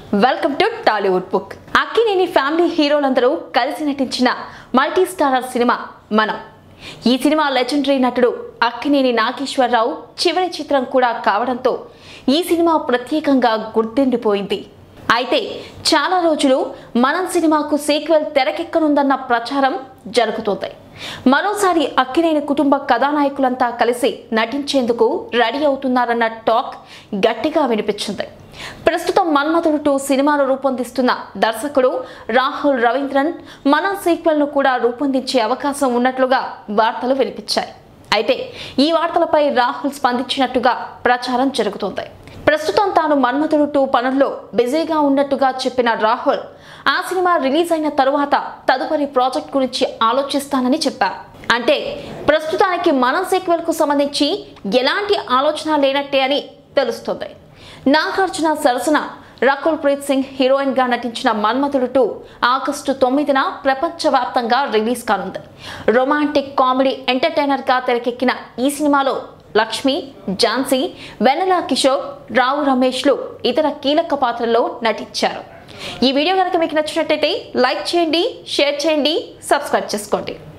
welcome to Tollywood book Akkineni family హీరోలందరూ కలిసి నటించిన మల్టీ స్టారర్ సినిమా మనం ఈ సినిమా లెజెండరీ నటుడు అక్కినేని నాగేశ్వరరావు చివరి చిత్రం కూడా కావడంతో ఈ సినిమా ప్రత్యేకంగా గుర్తుండిపోయింది అయితే చాలా రోజులు మనం సినిమాకు సీక్వెల్ తెరకెక్కనుందన్న ప్రచారం జరుగుతోంది మరోసారి అక్కినేని కుటుంబ కథానాయకులంతా కలిసి నటించేందుకు రెడీ అవుతున్నారన్న టాక్ గట్టిగా వినిపించింది ప్రస్తుతం మన్మధుడు టూ సినిమాను రూపొందిస్తున్న దర్శకుడు రాహుల్ రవీంద్రన్ మన సీక్వెల్ను కూడా రూపొందించే అవకాశం ఉన్నట్లుగా వార్తలు వినిపించాయి అయితే ఈ వార్తలపై రాహుల్ స్పందించినట్టుగా ప్రచారం జరుగుతోంది ప్రస్తుతం తాను మన్మధుడు టూ పనుల్లో బిజీగా ఉన్నట్టుగా చెప్పిన రాహుల్ ఆ సినిమా రిలీజ్ అయిన తరువాత తదుపరి ప్రాజెక్ట్ గురించి ఆలోచిస్తానని చెప్పారు అంటే ప్రస్తుతానికి మనం సీక్వెల్ కు సంబంధించి ఎలాంటి ఆలోచన లేనట్టే అని తెలుస్తుంది నాగార్జున సరసన రకుల్ ప్రీత్ సింగ్ హీరోయిన్ గా నటించిన మన్మథుడు టూ ఆగస్టు తొమ్మిదిన ప్రపంచవ్యాప్తంగా రిలీజ్ కానుంది రొమాంటిక్ కామెడీ ఎంటర్టైనర్ గా తెరకెక్కిన ఈ సినిమాలో లక్ష్మి ఝాన్సీ వెన్నెల కిషోర్ రావు రమేష్లు ఇతర కీలక పాత్రల్లో నటించారు ఈ వీడియో కనుక మీకు నచ్చినట్టయితే లైక్ చేయండి షేర్ చేయండి సబ్స్క్రైబ్ చేసుకోండి